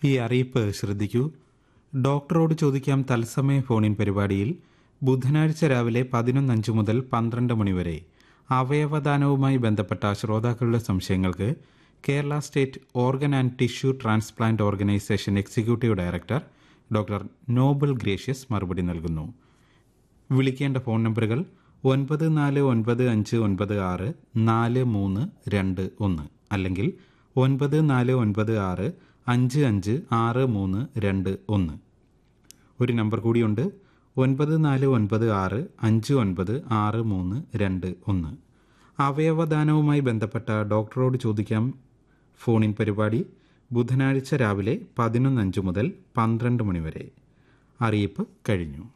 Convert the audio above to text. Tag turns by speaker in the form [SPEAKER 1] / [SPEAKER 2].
[SPEAKER 1] ഈ അറിയിപ്പ് ശ്രദ്ധിക്കൂ ഡോക്ടറോട് ചോദിക്കാം തത്സമയ ഫോണിൻ പരിപാടിയിൽ ബുധനാഴ്ച രാവിലെ പതിനൊന്നഞ്ച് മുതൽ പന്ത്രണ്ട് മണിവരെ അവയവദാനവുമായി ബന്ധപ്പെട്ട ശ്രോതാക്കളുടെ സംശയങ്ങൾക്ക് Kerala state organ and tissue transplant organisation executive director doctor Noble Gracious മറുപടി നൽകുന്നു വിളിക്കേണ്ട ഫോൺ നമ്പറുകൾ ഒൻപത് നാല് ഒൻപത് അഞ്ച് ഒൻപത് ആറ് നാല് മൂന്ന് രണ്ട് ഒന്ന് അല്ലെങ്കിൽ ഒൻപത് നാല് ഒൻപത് ആറ് അഞ്ച് അഞ്ച് ആറ് മൂന്ന് രണ്ട് ഒന്ന് ഒരു നമ്പർ കൂടിയുണ്ട് ഒൻപത് നാല് ഒൻപത് ആറ് അഞ്ച് ഒൻപത് ആറ് മൂന്ന് രണ്ട് ഒന്ന് അവയവദാനവുമായി ബന്ധപ്പെട്ട ഡോക്ടറോട് ചോദിക്കാം ഫോണിൻ പരിപാടി ബുധനാഴ്ച രാവിലെ പതിനൊന്നഞ്ച് മുതൽ പന്ത്രണ്ട് മണിവരെ അറിയിപ്പ് കഴിഞ്ഞു